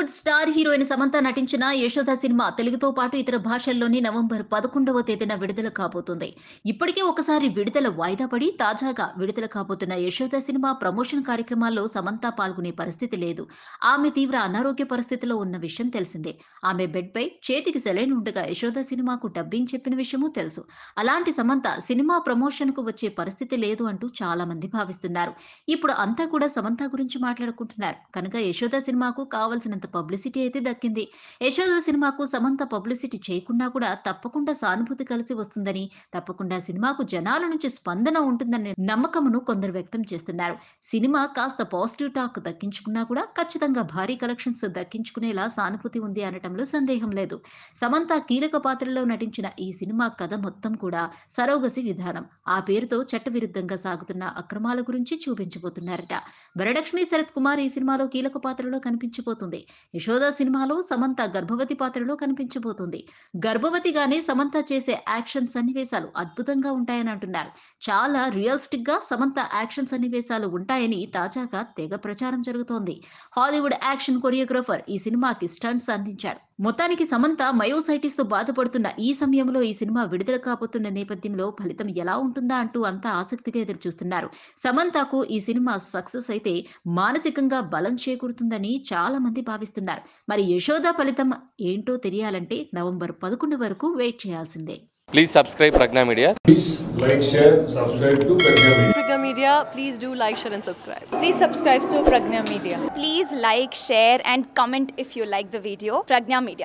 Hollywood star heroine Samantha నటించిన Yashoda cinema తెలుగుతో పాటు ఇతర భాషల్లోని నవంబర్ పదకొండవ తేదీన విడుదల కాబోతుంది ఇప్పటికే ఒకసారి విడుదల వాయిదా పడి తాజాగా విడుదల కాబోతున్న యశోద సినిమా ప్రమోషన్ కార్యక్రమాల్లో సమంత పాల్గొనే పరిస్థితి లేదు ఆమె తీవ్ర అనారోగ్య పరిస్థితిలో ఉన్న విషయం తెలిసిందే ఆమె బెడ్ పై చేతికి సెలైన్ ఉండగా యశోద సినిమాకు డబ్బింగ్ చెప్పిన విషయమూ తెలుసు అలాంటి సమంత సినిమా ప్రమోషన్ కు వచ్చే పరిస్థితి లేదు అంటూ చాలా మంది భావిస్తున్నారు ఇప్పుడు అంతా కూడా సమంత గురించి మాట్లాడుకుంటున్నారు కనుక యశోద సినిమాకు కావలసినంత పబ్లిసిటీ అయితే దక్కింది యశోద సినిమాకు సమంత పబ్లిసిటీ చేయకుండా కూడా తప్పకుండా సానుభూతి కలిసి వస్తుందని తప్పకుండా సినిమాకు జనాల నుంచి స్పందన ఉంటుందనే నమ్మకమును కొందరు వ్యక్తం చేస్తున్నారు సినిమా కాస్త పాజిటివ్ టాక్ దక్కించుకున్నా కూడా ఖచ్చితంగా భారీ కలెక్షన్స్ దక్కించుకునేలా సానుభూతి ఉంది అనటంలో సందేహం లేదు సమంత కీలక పాత్రలో నటించిన ఈ సినిమా కథ మొత్తం కూడా సరోగసి విధానం ఆ పేరుతో చట్టవిరుద్ధంగా సాగుతున్న అక్రమాల గురించి చూపించబోతున్నారట వరలక్ష్మి శరత్ కుమార్ ఈ సినిమాలో కీలక పాత్రలో కనిపించబోతుంది యశోద సినిమాలో సమంత గర్భవతి పాత్రలో కనిపించబోతుంది గర్భవతిగానే సమంత చేసే యాక్షన్ సన్నివేశాలు అద్భుతంగా ఉంటాయని అంటున్నారు చాలా రియలిస్టిక్ గా సమంత యాక్షన్ సన్నివేశాలు ఉంటాయని తాజాగా తెగ ప్రచారం జరుగుతోంది హాలీవుడ్ యాక్షన్ కొరియోగ్రాఫర్ ఈ సినిమాకి స్టంట్స్ అందించాడు మొత్తానికి సమంత మయోసైటిస్ తో బాధపడుతున్న ఈ సమయంలో ఈ సినిమా విడుదల కాబోతున్న నేపథ్యంలో ఫలితం ఎలా ఉంటుందా అంటూ అంతా ఆసక్తిగా ఎదురు చూస్తున్నారు సమంతకు ఈ సినిమా సక్సెస్ అయితే మానసికంగా బలం చేకూరుతుందని చాలా మంది భావిస్తున్నారు మరి యశోద ఫలితం ఏంటో తెలియాలంటే నవంబర్ పదకొండు వరకు వెయిట్ చేయాల్సిందే Please subscribe Pragna Media. Please like, share, subscribe to Pragya Media. Pragya Media, please do like, share, and subscribe. Please subscribe to Pragna Media. Please like, share, and comment if you like the video. Pragna Media.